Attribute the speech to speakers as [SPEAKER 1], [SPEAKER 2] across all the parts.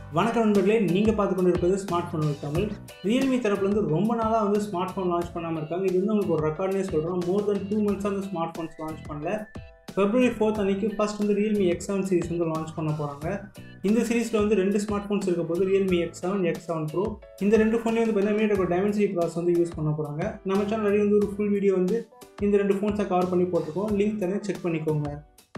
[SPEAKER 1] வணக்கம் நண்பர்களே நீங்கள் பார்த்து கொண்டு இருப்பது ஸ்மார்ட் ஃபோன் தமிழ் ரியல்மி தரப்புலேருந்து ரொம்ப நாளாக வந்து ஸ்மார்ட் ஃபோன் லான்ச் பண்ணாமல் இருக்காங்க இது வந்து உங்களுக்கு ஒரு ரெக்கார்ட்னே சொல்கிறோம் மோர் தென் டூ மந்த்ஸாக வந்து ஸ்மார்ட் ஃபோன்ஸ் லான்ச் பண்ணல ஃபெப்ரவரி ஃபோர்த் அன்னைக்கு ஃபர்ஸ்ட் வந்து ரியல்மி எக்ஸ் செவன் சீரிஸ் வந்து லான்ச் பண்ண போகிறாங்க இந்த சீரிஸில் வந்து ரெண்டு ஸ்மார்ட் ஃபோன்ஸ் இருக்க போது Realme X seven X seven pro இந்த ரெண்டு ஃபோன்லேயும் வந்து பார்த்தீங்கன்னா மீட்டர் டைமென்சிட்டி ப்ராஸ் வந்து யூஸ் பண்ண போகிறாங்க நம்ம சேனல் நிறைய வந்து ஒரு ஃபுல் வீடியோ வந்து இந்த ரெண்டு ஃபோன்ஸை கவர் பண்ணி போட்டிருக்கோம் லிங்க் தரேன் செக் பண்ணிக்கோங்க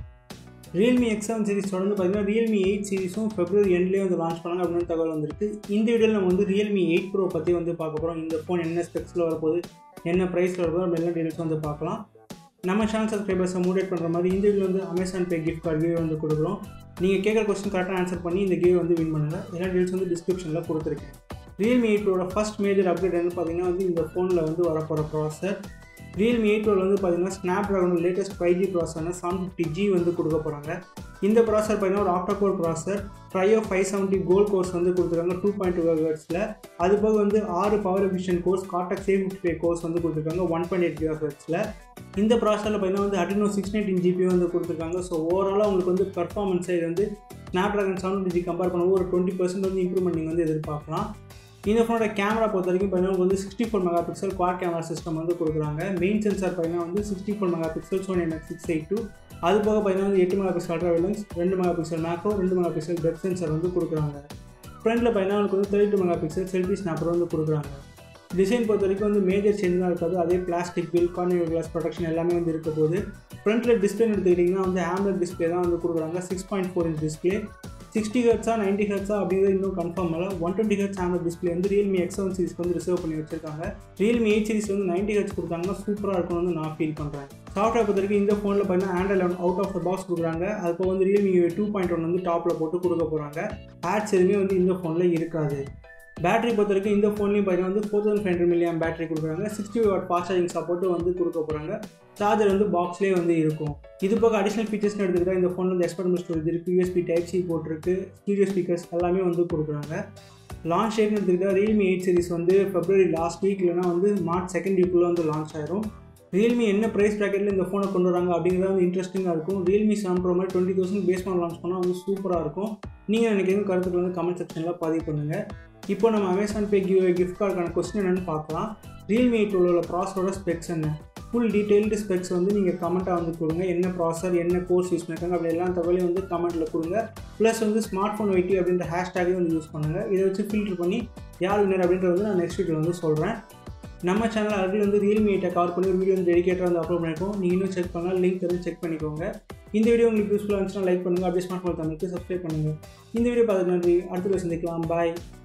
[SPEAKER 1] ரியல்மி எக்ஸ் செவன் சீரிஸ் தொடர்ந்து பார்த்தீங்கன்னா ரியல்மி எயிட் சீரிஸும் ஃபெப்ரவரி எண்ட்லேயே வந்து லான்ச் பண்ணாங்க அப்படின்னு தகவல் வந்திருக்கு இந்த வீடியோவில் நம்ம வந்து ரியல்மி எயிட் ப்ரோ பற்றி வந்து பார்க்க போகிறோம் இந்த ஃபோன் என்ன ஸ்பெக்ஸில் வரப்போகுது என்ன ப்ரைஸில் வரப்போகுது நம்ம எல்லா டீடைல்ஸ் வந்து பார்க்கலாம் நம்ம சேனல் சப்ஸ்கிரைபர்ஸை மோட்டிவேட் பண்ணுற மாதிரி இந்த வீடியோ வந்து Amazon Pay gift card giveaway வந்து கொடுக்குறோம் நீங்கள் கேட்குற கொஸ்டின் கரெக்டாக ஆன்சர் பண்ணி இந்த கிவே வந்து வின் பண்ணுங்கள் எல்லா டீடைல்ஸ் வந்து டிஸ்கிரிப்ஷனில் கொடுத்துருக்கேன் ரியல்மி எயிட் ப்ரோட ஃபஸ்ட் மேஜர் அப்டேட் என்ன பார்த்தீங்கன்னா வந்து இந்த ஃபோனில் வந்து வரப்போகிற ப்ராசர் ரியல்மி எயிட் ப்ரோவில் வந்து பார்த்தீங்கன்னா Snapdragon latest five G ப்ராசர்னா செவன் ஃபிஃப்டி ஜி வந்து கொடுக்க போகிறாங்க இந்த ப்ராசர் பார்த்தீங்கன்னா ஒரு octa core processor Kryo five seventy gold cores வந்து கொடுத்துருக்காங்க டூ பாயிண்ட் டூ ஹெர்ட்ஸில் அது போக வந்து ஆறு பவர் எஃபிஷியன் கோர்ஸ் காட்டாக் சேவ் ஃபிஃப்டி ஃபைவ் கோர்ஸ் வந்து கொடுத்துருக்காங்க ஒன் பாயிண்ட் எயிட் ஹெர்ட்ஸில் இந்த ப்ராசரில் பார்த்தீங்கன்னா வந்து அடினோ சிக்ஸ் நைன்டீன் ஜிபி வந்து கொடுத்துருக்காங்க ஸோ ஓவராலாக உங்களுக்கு வந்து பர்ஃபார்மன்ஸை இது வந்து Snapdragon seven G compare பண்ணும்போது ஒரு டுவெண்ட்டி பர்சன்ட் வந்து இம்ப்ரூவ்மெண்ட் நீங்கள் வந்து எதிர்பார்க்கலாம் இந்த ஃபோனோட கேமரா பொறுத்த வரைக்கும் பார்த்தீங்கன்னா வந்து sixty four megapixel quad camera system வந்து கொடுக்குறாங்க மெயின் சென்சார் பார்த்தீங்கன்னா வந்து sixty four megapixel Sony M X six eight two அது போக பார்த்தீங்கன்னா வந்து எட்டு மெகா பிக்சல் அல்ட்ரா லென்ஸ் ரெண்டு மெகா பிக்சல் மேக்ரோ ரெண்டு மெகா பிக்சல் டெப் சென்சார் வந்து கொடுக்குறாங்க ஃப்ரண்ட்டில் பார்த்தீங்கன்னா உங்களுக்கு வந்து thirty two megapixel selfie snapper வந்து கொடுக்குறாங்க டிசைன் பொறுத்த வரைக்கும் வந்து மேஜர் சேஞ்ச் தான் இருக்காது அதே plastic build Garnier glass protection எல்லாமே வந்து இருக்க போது ஃப்ரண்ட்டில் டிஸ்பிளே எடுத்துக்கிட்டிங்கன்னா வந்து ஆம்லெட் டிஸ்பிளே தான் வந்து கொடுக்குறாங்க six point four inch display sixty ஹெட்ஸா நைன்டி ஹெட்ஸா அப்படிங்கிறது இன்னும் கன்ஃபார்ம் இல்லை one twenty hertz AMOLED display வந்து ரியல்மி எக்ஸ் செவன் சீரிஸ்க்கு வந்து ரிசர்வ் பண்ணி வச்சிருக்காங்க ரியல்மி எயிட் சீரிஸ் வந்து நைன்டி ஹெட்ஸ் கொடுத்தாங்கன்னா சூப்பராக இருக்கும்னு வந்து நான் ஃபீல் பண்ணுறேன் சாஃப்ட்வேர் பொறுத்த வரைக்கும் இந்த ஃபோனில் பார்த்தீங்கன்னா Android eleven out of the box கொடுக்குறாங்க அதுப்போ வந்து ரியல்மி டூ பாயிண்ட் ஒன் வந்து டாப்பில் போட்டு கொடுக்க போகிறாங்க ஆட்ஸ் எதுவுமே வந்து இந்த ஃபோனில் இருக்காது பேட்டரி பொறுத்த வரைக்கும் இந்த ஃபோன்லேயும் பார்த்தீங்கன்னா வந்து four thousand five hundred milliamp battery கொடுக்குறாங்க சிக்ஸ்டி வாட் ஃபாஸ்ட் சார்ஜிங் சப்போர்ட்டும் வந்து கொடுக்க போகிறாங்க சார்ஜர் வந்து பாக்ஸ்லேயே வந்து இருக்கும் இது போக அடிஷனல் ஃபீச்சர்ஸ்னு எடுத்துக்கிட்டால் இந்த ஃபோனில் வந்து எக்ஸ்பெரிமெண்ட் ஸ்டோரேஜ் இருக்குது யூஎஸ்பி டைப் சி போட்டிருக்கு ஸ்டீரியோ ஸ்பீக்கர்ஸ் எல்லாமே வந்து கொடுக்குறாங்க லான்ச் டேட்னு எடுத்துக்கிட்டால் ரியல்மி எயிட் சீரிஸ் வந்து ஃபெப்ரவரி லாஸ்ட் வீக் இல்லைனா வந்து மார்ச் செகண்ட் வீக்குள்ளே வந்து லான்ச் ஆயிரும் ரியல்மி என்ன ப்ரைஸ் ப்ராக்கெட்டில் இந்த ஃபோனை கொண்டு வராங்க அப்படிங்கிறது வந்து இன்ட்ரெஸ்டிங்காக இருக்கும் ரியல்மி செவன் ப்ரோ மாதிரி டுவெண்ட்டி தௌசண்ட் பேஸ் பண்ண லான்ச் பண்ணால் வந்து சூப்பராக இருக்கும் நீங்கள் எனக்கு எதுவும் கருத்துக்கள் வந்து கமெண்ட் செக்ஷனில் பதிவு பண்ணுங்கள் இப்போ நம்ம அமேசான் பே கிவ் கிஃப்ட் கார்டுக்கான கொஸ்டின் என்னென்னு பார்க்கலாம் ரியல்மி எயிட் உள்ள ப்ராசரோட ஸ்பெக்ஸ் என்ன ஃபுல் டீட்டெயில்டு ஸ்பெக்ஸ் வந்து நீங்கள் கமெண்ட்டாக வந்து கொடுங்க என்ன ப்ராசர் என்ன கோர்ஸ் யூஸ் பண்ணிருக்காங்க அப்படி எல்லா தகவலையும் வந்து கமெண்ட்டில் கொடுங்க ப்ளஸ் வந்து ஸ்மார்ட் ஃபோன் வெயிட்டி அப்படின்ற ஹேஷ்டேக்கையும் வந்து யூஸ் பண்ணுங்கள் இதை வச்சு ஃபில்டர் பண்ணி யார் வின்னர் அப்படின்றது வந்து நான் நெக்ஸ்ட் வீட்டில் வந்து சொல்கிறேன் நம்ம சேனல் ஆல்ரெடி வந்து ரியல்மி எயிட்டை கவர் பண்ணி ஒரு வீடியோ வந்து டெடிக்கேட்டாக வந்து அப்லோட் பண்ணியிருக்கோம் நீங்கள் இன்னும் செக் பண்ணால் லிங்க் தரும் செக் பண்ணிக்கோங்க இந்த வீடியோ உங்களுக்கு யூஸ்ஃபுல்லாக இருந்துச்சுன்னா லைக் பண்ணுங்கள் அப்படியே ஸ்மார்ட் ஃபோன் தமிழுக்கு சப்ஸ்கிரைப் பண்ணுங்கள் இந்த வீடியோ பார்த்து நன்றி அடுத்த வீடியோ சந்திக்கலாம் பாய்